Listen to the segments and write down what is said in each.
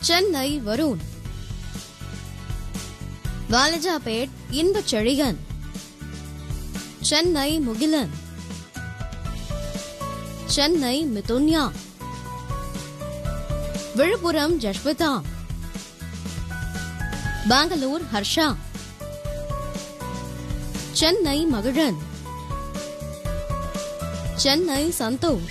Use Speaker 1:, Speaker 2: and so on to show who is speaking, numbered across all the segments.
Speaker 1: சென்னை வருண் வாலஜாபேட் இன்பச் செழிகன் சென்னை முகிலன் சென்னை மிதுன்யா விழுப்புரம் ஜஷ்விதா பெங்களூர் ஹர்ஷா சென்னை மகிழன் சென்னை சந்தோஷ்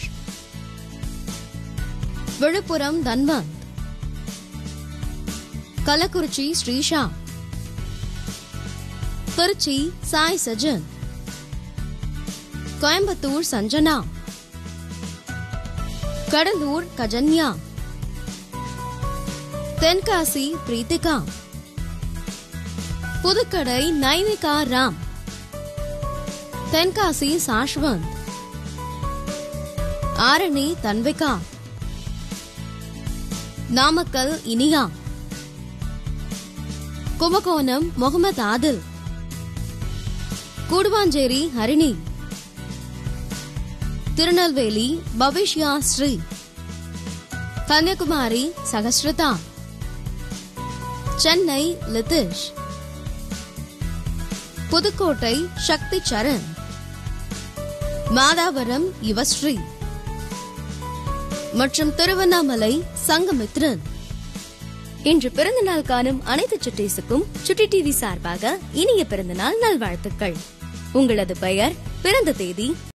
Speaker 1: விழுப்புரம் தன்வந்த் கள்ளக்குறிச்சி ஸ்ரீஷா திருச்சி சாய் சஜன் கோயம்புத்தூர் சஞ்சனா கடலூர் கஜன்யா தென்காசி பிரீத்திகா புதுக்கடை நைனிகா ராம் தென்காசி சாஷ்வந்த் ஆரணி தன்விகா நாமக்கல் இனியா கும்பகோணம் முகமது ஆதில் கூடுவாஞ்சேரி ஹரிணி திருநெல்வேலி பவிஷ்யா ஸ்ரீ கன்னியாகுமரி சகஸ்ருதா சென்னை லிதிஷ் புதுக்கோட்டை சக்தி சரண் மாதாவரம் யுவஸ்ரீ மற்றும் திருவண்ணாமலை சங்கமித்ரன்
Speaker 2: இன்று பிறந்தநாள் காணும் அனைத்து சுட்டீஸுக்கும் சுட்டி டிவி சார்பாக இனிய பிறந்தநாள் நல்வாழ்த்துக்கள் உங்களது பெயர் பிறந்த தேதி